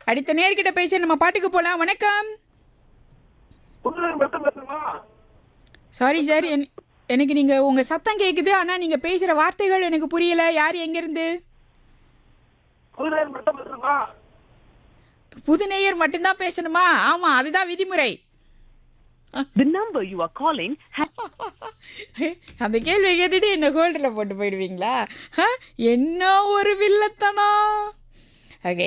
அடுத்த நேர்கிட்ட பேச நம்ம பாட்டுக்கு போலாம் வணக்கம் புதுநகர் மட்டும் பேசுமா சாரி சார் என் எனக்கு நீங்க உங்க சத்தம் கேக்குது ஆனா நீங்க பேசுற வார்த்தைகள் எனக்கு புரியல யார் எங்க இருந்து புதுநகர் மட்டும் பேசுமா புது நேயர் மட்டும்தான் பேசணுமா ஆமா அதுதான் விதிமுறை The number you are calling has அந்த கேள்வியை கேட்டுட்டு என்ன ஹோல்டரில் போட்டு போயிடுவீங்களா ஹ? என்ன ஒரு வில்லத்தனா ஓகே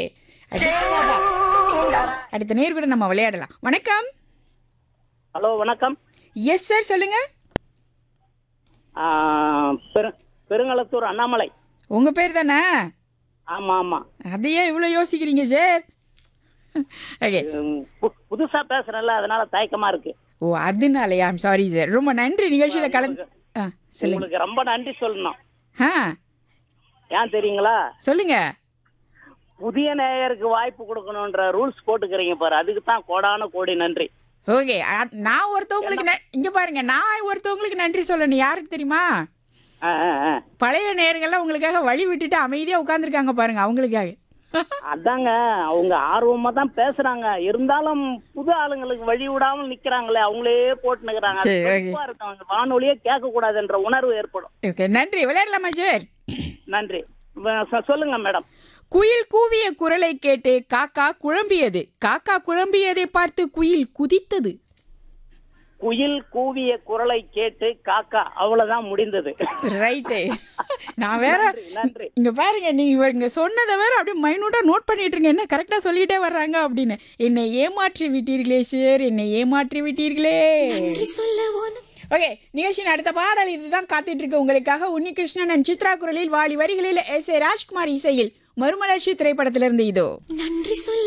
அடுத்த நேர் கூட நம்ம விளையாடலாம் வணக்கம் ஹலோ வணக்கம் எஸ் சார் சொல்லுங்க ஆ, பெரு பெருங்களத்தூர் அண்ணாமலை உங்க பேர் தானே ஆமா ஆமா அதையே இவ்வளோ யோசிக்கிறீங்க சார் ஓகே உம், பு- புதுசா பேசுறேன்ல அதனால தயக்கமா இருக்கு ஓ அதனாலயா ஐம் சாரி சார் ரொம்ப நன்றி நிகழ்ச்சியில் கலந்து ஆ சொல்லுங்க உங்களுக்கு ரொம்ப நன்றி சொல்லணும் ஆ ஏன் தெரியுங்களா சொல்லுங்க புதிய நேயருக்கு வாய்ப்பு கொடுக்கணுன்ற ரூல்ஸ் போட்டுக்கிறீங்க பாரு அதுக்கு தான் கோடான கோடி நன்றி ஓகே நான் ஒருத்தவங்களுக்கு ந- இங்க பாருங்க நான் ஒருத்தவங்களுக்கு நன்றி சொல்லணும் யாருக்கு தெரியுமா ஆ, ஆ, ஆ. பழைய நேயர்கள்லாம் உங்களுக்காக வழி விட்டுட்டு அமைதியா உட்காந்துருக்காங்க பாருங்க அவங்களுக்காக அதாங்க அவங்க ஆர்வமா தான் பேசுறாங்க இருந்தாலும் புது ஆளுங்களுக்கு வழி விடாமல் நிக்கிறாங்களே அவங்களே போட்டு நிக்கிறாங்க அது சரி, okay. கடுப்பா இருக்கும். அந்த வானொலியே கேட்க கூடாதுன்ற உணர்வு ஏற்படும் ஓகே நன்றி விளையாடலாமா சார் நன்றி வ- சொ- சொல்லுங்க மேடம் குயில் கூவிய குரலை கேட்டு காக்கா குழம்பியது காக்கா குழம்பியதை பார்த்து குயில் குதித்தது குயில் கூவிய குரலை கேட்டு காக்கா அவ்வளவுதான் முடிந்தது ரைட்டு நான் வேற நன்றி, நன்றி இங்க பாருங்க நீ இவங்க சொன்னதை வேற அப்படியே மைனூட்டா நோட் பண்ணிட்டு இருங்க என்ன கரெக்டா சொல்லிட்டே வர்றாங்க அப்படின்னு என்னை ஏமாற்றி விட்டீர்களே சார் என்னை ஏமாற்றி விட்டீர்களே ஓகே நிகழ்ச்சியின் அடுத்த பாடல் இதுதான் காத்துட்டு இருக்கு உங்களுக்காக உன்னிகிருஷ்ணன் and சித்ரா குரலில் வாலி வரிகளில் எஸ் ஏ ராஜ்குமார் இசையில் மறுமலர்ச்சி திரைப்படத்திலிருந்து இதோ நன்றி சொல்ல